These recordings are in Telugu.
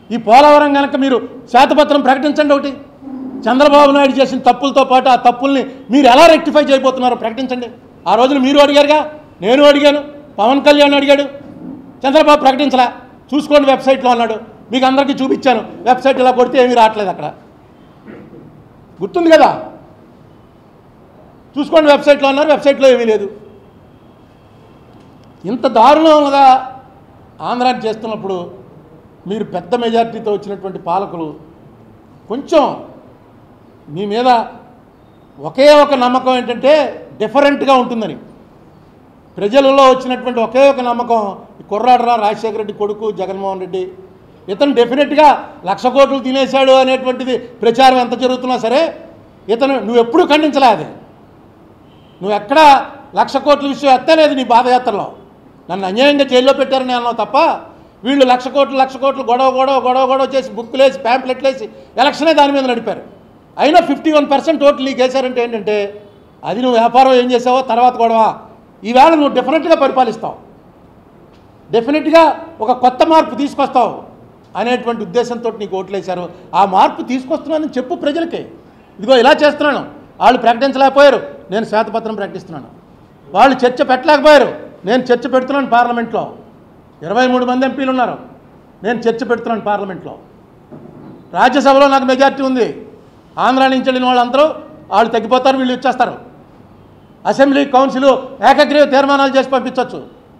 ఈ పోలవరం కనుక మీరు శ్వేతపత్రం ప్రకటించండి ఒకటి చంద్రబాబు నాయుడు చేసిన తప్పులతో పాటు ఆ తప్పుల్ని మీరు ఎలా రెక్టిఫై చేయబోతున్నారో ప్రకటించండి ఆ రోజున మీరు అడిగారుగా నేను అడిగాను పవన్ కళ్యాణ్ అడిగాడు చంద్రబాబు ప్రకటించలా చూసుకోండి వెబ్సైట్లో అన్నాడు మీకు అందరికీ చూపించాను వెబ్సైట్ ఇలా కొడితే ఏమీ రావట్లేదు అక్కడ గుర్తుంది కదా చూసుకోండి వెబ్సైట్లో అన్నారు వెబ్సైట్లో ఏమీ లేదు ఇంత దారుణంగా ఆంధ్రాన్ని చేస్తున్నప్పుడు మీరు పెద్ద మెజార్టీతో వచ్చినటువంటి పాలకులు కొంచెం మీ మీద ఒకే ఒక నమ్మకం ఏంటంటే డిఫరెంట్గా ఉంటుందని ప్రజలలో వచ్చినటువంటి ఒకే ఒక నమ్మకం ఈ కుర్రాడరా రాజశేఖర రెడ్డి కొడుకు జగన్మోహన్ రెడ్డి ఇతను డెఫినెట్గా లక్ష కోట్లు తినేశాడు అనేటువంటిది ప్రచారం ఎంత జరుగుతున్నా సరే ఇతను నువ్వు ఎప్పుడూ ఖండించలే అది నువ్వు ఎక్కడ లక్ష కోట్ల విషయం ఎత్తలేదు నీ పాదయాత్రలో నన్ను అన్యాయంగా జైల్లో పెట్టారని అన్నావు తప్ప వీళ్ళు లక్ష కోట్లు లక్ష కోట్లు గొడవ గొడవ గొడవ గొడవ చేసి బుక్కులు వేసి ప్యాంప్లెట్లు వేసి ఎలక్షనే దాని మీద నడిపారు అయినా ఫిఫ్టీ వన్ పర్సెంట్ ఓట్లు నీకు వేశారంటే ఏంటంటే అది నువ్వు వ్యాపారం ఏం చేసావో తర్వాత గొడవ ఈవేళ నువ్వు డెఫినెట్గా పరిపాలిస్తావు డెఫినెట్గా ఒక కొత్త మార్పు తీసుకొస్తావు అనేటువంటి ఉద్దేశంతో నీకు ఓట్లేశారు ఆ మార్పు తీసుకొస్తున్నానని చెప్పు ప్రజలకి ఇదిగో ఇలా చేస్తున్నాను వాళ్ళు ప్రకటించలేకపోయారు నేను శ్వేతపత్రం ప్రకటిస్తున్నాను వాళ్ళు చర్చ పెట్టలేకపోయారు నేను చర్చ పెడుతున్నాను పార్లమెంట్లో ఇరవై మూడు మంది ఎంపీలు ఉన్నారు నేను చర్చ పెడుతున్నాను పార్లమెంట్లో రాజ్యసభలో నాకు మెజార్టీ ఉంది ఆంధ్ర నుంచి వెళ్ళిన వాళ్ళందరూ వాళ్ళు తగ్గిపోతారు వీళ్ళు ఇచ్చేస్తారు అసెంబ్లీ కౌన్సిల్ ఏకగ్రీవ తీర్మానాలు చేసి పంపించవచ్చు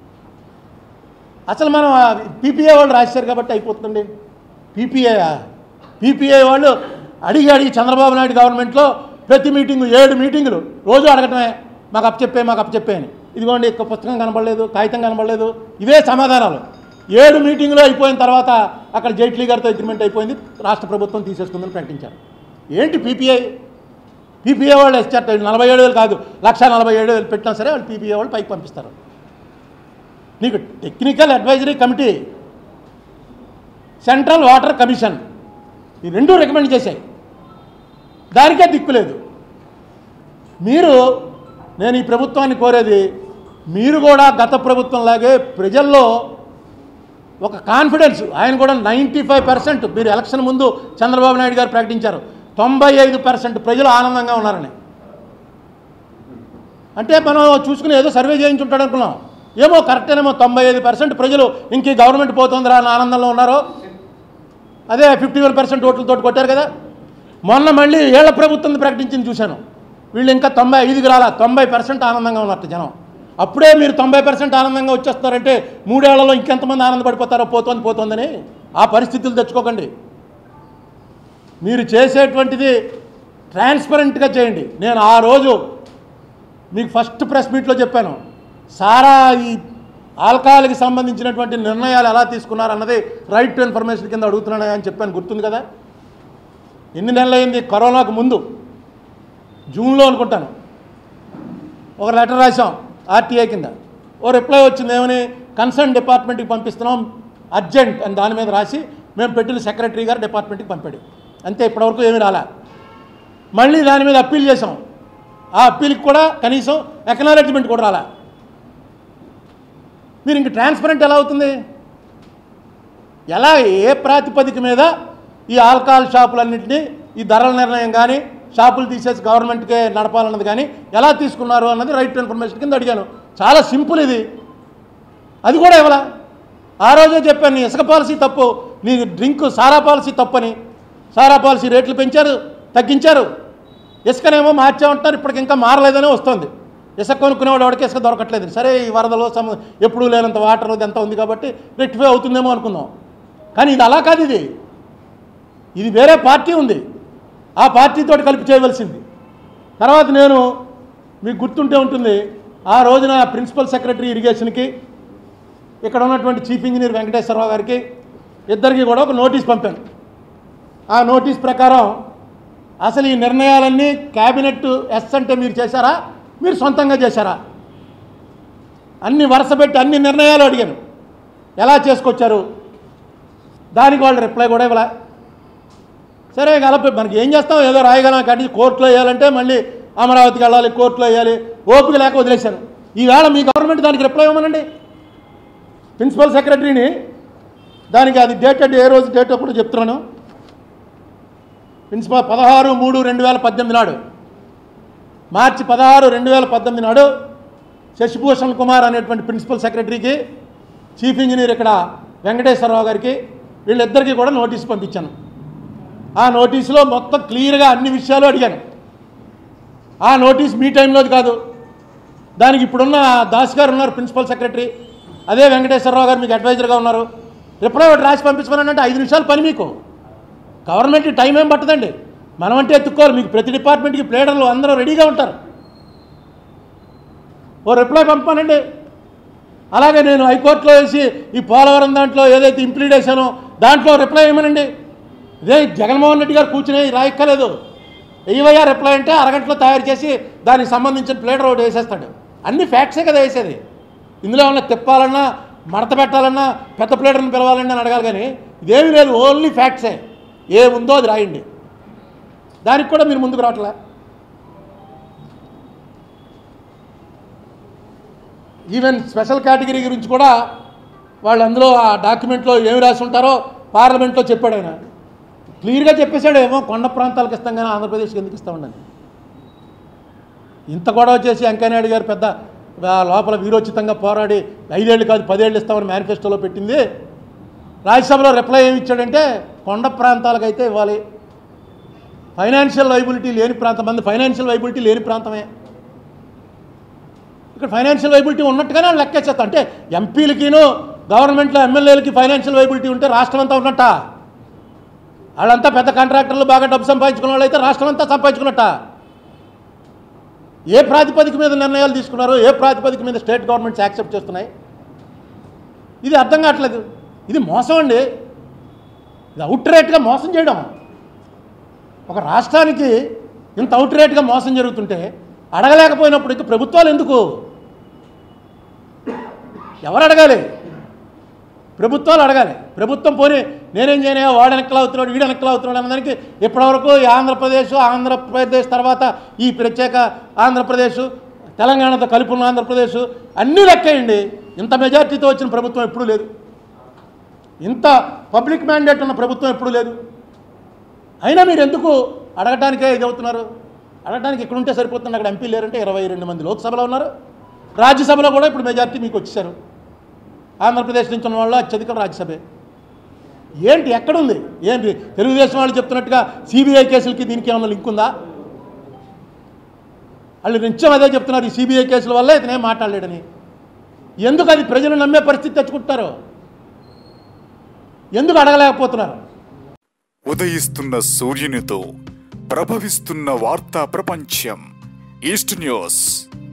అసలు మనం పీపీఏ వాళ్ళు రాశారు కాబట్టి అయిపోతుంది పీపీఏ పీపీఏ వాళ్ళు అడిగి అడిగి చంద్రబాబు నాయుడు గవర్నమెంట్లో ప్రతి మీటింగు ఏడు మీటింగులు రోజు అడగటమే మాకు అప్పచెప్పే మాకు అప్పచెప్పే అని ఇదిగోండి ఇక పుస్తకం కనబడలేదు కాగితం కనబడలేదు ఇవే సమాధానాలు ఏడు మీటింగులు అయిపోయిన తర్వాత అక్కడ జైట్లీ గారితో అగ్రిమెంట్ అయిపోయింది రాష్ట్ర ప్రభుత్వం తీసేసుకుందని ప్రకటించారు ఏంటి పీపీఐ పీపీఏ వాళ్ళు ఇచ్చారు నలభై ఏడు వేలు కాదు లక్ష నలభై ఏడు వేలు పెట్టినా సరే వాళ్ళు పీపీఏ వాళ్ళు పైకి పంపిస్తారు నీకు technical advisory committee central water commission ఈ రెండు రికమెండ్ చేశాయి దానికే దిక్కులేదు మీరు నేను ఈ ప్రభుత్వాన్ని కోరేది మీరు కూడా గత ప్రభుత్వంలాగే ప్రజల్లో ఒక కాన్ఫిడెన్స్ ఆయన కూడా నైంటీ ఫైవ్ పర్సెంట్ మీరు ఎలక్షన్ ముందు చంద్రబాబు నాయుడు గారు ప్రకటించారు తొంభై ఐదు పర్సెంట్ ప్రజలు ఆనందంగా ఉన్నారని అంటే మనం చూసుకుని ఏదో సర్వే చేయించుంటాడు అనుకున్నాం ఏమో కరెక్టేనేమో తొంభై ఐదు పర్సెంట్ ప్రజలు ఇంక ఈ గవర్నమెంట్ పోతుందిరా అని ఆనందంలో ఉన్నారు అదే ఫిఫ్టీ వన్ పర్సెంట్ ఓట్లతో కొట్టారు కదా మొన్న మళ్ళీ ఏళ్ల ప్రభుత్వం ప్రకటించింది చూశాను వీళ్ళు ఇంకా తొంభై ఐదుకి రాలా తొంభై పర్సెంట్ ఆనందంగా ఉన్నట్టు జనం అప్పుడే మీరు తొంభై పర్సెంట్ ఆనందంగా వచ్చేస్తారంటే మూడేళ్లలో ఇంకెంతమంది ఆనందపడిపోతారో పోతోంది పోతోందని ఆ పరిస్థితులు తెచ్చుకోకండి మీరు చేసేటువంటిది ట్రాన్స్పరెంట్గా చేయండి నేను ఆ రోజు మీకు ఫస్ట్ ప్రెస్ మీట్లో చెప్పాను సారా ఈ ఆల్కహాల్కి సంబంధించినటువంటి నిర్ణయాలు ఎలా తీసుకున్నారు అన్నది రైట్ టు ఇన్ఫర్మేషన్ కింద అడుగుతున్నాను అని చెప్పాను గుర్తుంది కదా ఎన్ని నెలలు అయింది కరోనాకు ముందు జూన్లో అనుకుంటాను ఒక లెటర్ రాసాం ఆర్టీఐ కింద ఓ రిప్లై వచ్చింది ఏమని కన్సర్న్ డిపార్ట్మెంట్కి పంపిస్తున్నాం అర్జెంట్ అని దాని మీద రాసి మేము పెట్టిన సెక్రటరీ గారు డిపార్ట్మెంట్కి పంపాడు అంతే ఇప్పటివరకు ఏమీ రాలే మళ్ళీ దాని మీద అప్పీల్ చేసాం ఆ అప్పీల్కి కూడా కనీసం ఎకనాలెడ్జ్మెంట్ కూడా రాలే మీరు ఇంక ట్రాన్స్పరెంట్ ఎలా అవుతుంది ఎలా ఏ ప్రాతిపదిక మీద ఈ ఆల్కహాల్ షాపులన్నింటినీ ఈ ధరల నిర్ణయం కానీ షాపులు తీసేసి గవర్నమెంట్కే నడపాలన్నది కానీ ఎలా తీసుకున్నారు అన్నది రైట్ టు ఇన్ఫర్మేషన్ కింద అడిగాను చాలా సింపుల్ ఇది అది కూడా ఇవ్వాల ఆ రోజే చెప్పాను నీ ఇసుక పాలసీ తప్పు నీ డ్రింక్ సారా పాలసీ తప్పని సారా పాలసీ రేట్లు పెంచారు తగ్గించారు ఇసుకనేమో మార్చామంటున్నారు ఇప్పటికి ఇంకా మారలేదనే వస్తుంది ఇసుక కొనుక్కునేవాడు ఎవరికి ఇసుక దొరకట్లేదు సరే ఈ వరదలో సమ ఎప్పుడూ లేనంత వాటర్ ఇదంతా ఉంది కాబట్టి రెక్టిఫై అవుతుందేమో అనుకుందాం కానీ ఇది అలా కాదు ఇది ఇది వేరే పార్టీ ఉంది ఆ పార్టీతో కలిపి చేయవలసింది తర్వాత నేను మీకు గుర్తుంటే ఉంటుంది ఆ రోజున ప్రిన్సిపల్ సెక్రటరీ ఇరిగేషన్కి ఇక్కడ ఉన్నటువంటి చీఫ్ ఇంజనీర్ వెంకటేశ్వరరావు గారికి ఇద్దరికి కూడా ఒక నోటీస్ పంపాను ఆ నోటీస్ ప్రకారం అసలు ఈ నిర్ణయాలన్నీ క్యాబినెట్ ఎస్ అంటే మీరు చేశారా మీరు సొంతంగా చేశారా అన్ని వరుస పెట్టి అన్ని నిర్ణయాలు అడిగాను ఎలా చేసుకొచ్చారు దానికి వాళ్ళు రిప్లై కూడా ఇవ్వలే సరే కలపి మనకి ఏం చేస్తాం ఏదో రాయగలం కానీ కోర్టులో వేయాలంటే మళ్ళీ అమరావతికి వెళ్ళాలి కోర్టులో వేయాలి ఓపిక లేక వదిలేశాను ఈవేళ మీ గవర్నమెంట్ దానికి రిప్లై ఇవ్వమనండి ప్రిన్సిపల్ సెక్రటరీని దానికి అది డేటెడ్ ఏ రోజు డేటో కూడా చెప్తున్నాను ప్రిన్సిపల్ పదహారు మూడు రెండు వేల పద్దెనిమిది నాడు మార్చి పదహారు రెండు వేల పద్దెనిమిది నాడు శశిభూషణ్ కుమార్ అనేటువంటి ప్రిన్సిపల్ సెక్రటరీకి చీఫ్ ఇంజనీర్ ఇక్కడ వెంకటేశ్వరరావు గారికి వీళ్ళిద్దరికీ కూడా నోటీస్ పంపించాను ఆ నోటీసులో మొత్తం క్లియర్గా అన్ని విషయాలు అడిగాను ఆ నోటీస్ మీ టైంలోది కాదు దానికి ఇప్పుడున్న దాస్ గారు ఉన్నారు ప్రిన్సిపల్ సెక్రటరీ అదే వెంకటేశ్వరరావు గారు మీకు అడ్వైజర్గా ఉన్నారు రిప్లై ఒకటి రాసి పంపించమని అంటే ఐదు నిమిషాలు పని మీకు గవర్నమెంట్కి టైం ఏం పట్టదండి మనం అంటే ఎత్తుక్కోవాలి మీకు ప్రతి డిపార్ట్మెంట్కి ప్లేడర్లు అందరూ రెడీగా ఉంటారు ఓ రిప్లై పంపానండి అలాగే నేను హైకోర్టులో వేసి ఈ పోలవరం దాంట్లో ఏదైతే ఇంప్లీడ్ చేశానో దాంట్లో రిప్లై ఏమనండి ఇదే జగన్మోహన్ రెడ్డి గారు కూర్చుని రాయక్కలేదు వెయ్యవయ్యా రిప్లై అంటే అరగంటలో తయారు చేసి దానికి సంబంధించిన ప్లేటర్ ఒకటి వేసేస్తాడు అన్ని ఫ్యాక్ట్సే కదా వేసేది ఇందులో ఏమన్నా తిప్పాలన్నా మడత పెట్టాలన్నా పెద్ద ప్లేటర్ని పిలవాలన్నా అని అడగాలి కానీ ఇదేమీ లేదు ఓన్లీ ఫ్యాక్ట్సే ఏముందో అది రాయండి దానికి కూడా మీరు ముందుకు రావట్లే ఈవెన్ స్పెషల్ కేటగిరీ గురించి కూడా వాళ్ళు అందులో ఆ డాక్యుమెంట్లో ఏమి రాసి ఉంటారో పార్లమెంట్లో చెప్పాడు ఆయన క్లియర్గా చెప్పేశాడు ఏమో కొండ ప్రాంతాలకు ఇస్తాం కానీ ఆంధ్రప్రదేశ్కి ఎందుకు ఇస్తామండి ఇంత గొడవ చేసి వెంకయ్యనాయుడు గారు పెద్ద ఆ, లోపల వీరోచితంగా పోరాడి ఐదేళ్ళు కాదు పదేళ్ళు ఇస్తామని మేనిఫెస్టోలో పెట్టింది రాజ్యసభలో రిప్లై ఏమి ఇచ్చాడంటే కొండ ప్రాంతాలకైతే ఇవ్వాలి ఫైనాన్షియల్ వైబిలిటీ లేని ప్రాంతం మంది ఫైనాన్షియల్ వైబిలిటీ లేని ప్రాంతమే ఇక్కడ ఫైనాన్షియల్ వైబిలిటీ ఉన్నట్టుగానే వాళ్ళు లెక్కేసేస్తా అంటే ఎంపీలకిను గవర్నమెంట్లో ఎమ్మెల్యేలకి ఫైనాన్షియల్ వైబిలిటీ ఉంటే రాష్ట్రం అంతా ఉన్నట్ట వాళ్ళంతా పెద్ద కాంట్రాక్టర్లు బాగా డబ్బు సంపాదించుకున్న వాళ్ళు అయితే రాష్ట్రం అంతా సంపాదించుకున్నట్ట ఏ ప్రాతిపదిక మీద నిర్ణయాలు తీసుకున్నారు ఏ ప్రాతిపదిక మీద స్టేట్ గవర్నమెంట్స్ యాక్సెప్ట్ చేస్తున్నాయి ఇది అర్థం కావట్లేదు ఇది మోసం అండి ఇది అవుట్ రేట్గా మోసం చేయడం ఒక రాష్ట్రానికి ఇంత అవుట్ రేట్గా మోసం జరుగుతుంటే అడగలేకపోయినప్పుడు ఇక ప్రభుత్వాలు ఎందుకు ఎవరు అడగాలి ప్రభుత్వాలు అడగాలి ప్రభుత్వం పోనీ నేనేం చేయనా వాడు వెనక్కలు అవుతున్నాడు వీడు వెనక్కలు అవుతున్నాడు అన్నదానికి ఇప్పటివరకు ఈ ఆంధ్రప్రదేశ్ ఆంధ్రప్రదేశ్ తర్వాత ఈ ప్రత్యేక ఆంధ్రప్రదేశ్ తెలంగాణతో కలిపి ఉన్న ఆంధ్రప్రదేశ్ అన్నీ లెక్కేయండి ఇంత మెజార్టీతో వచ్చిన ప్రభుత్వం ఎప్పుడూ లేదు ఇంత పబ్లిక్ మ్యాండేట్ ఉన్న ప్రభుత్వం ఎప్పుడూ లేదు అయినా మీరు ఎందుకు అడగటానికే ఇది అవుతున్నారు అడగటానికి ఇక్కడ ఉంటే సరిపోతుంది అక్కడ ఎంపీ లేరంటే ఇరవై రెండు మంది లోక్సభలో ఉన్నారు రాజ్యసభలో కూడా ఇప్పుడు మెజార్టీ మీకు వచ్చేసారు ఆంధ్రప్రదేశ్ నుంచి ఉన్న వాళ్ళు అత్యధిక రాజ్యసభే ఏంటి ఎక్కడుంది ఏంటి తెలుగుదేశం వాళ్ళు చెప్తున్నట్టుగా సిబిఐ కేసులకి దీనికి ఏమైనా లింక్ ఉందా వాళ్ళు నిత్యం అదే చెప్తున్నారు ఈ సిబిఐ కేసుల వల్ల ఇతనే మాట్లాడలేడని ఎందుకు అది ప్రజలు నమ్మే పరిస్థితి తెచ్చుకుంటున్నారు ఎందుకు అడగలేకపోతున్నారు ఉదయిస్తున్న సూర్యునితో ప్రభవిస్తున్న వార్తా ప్రపంచం ఈస్ట్ న్యూస్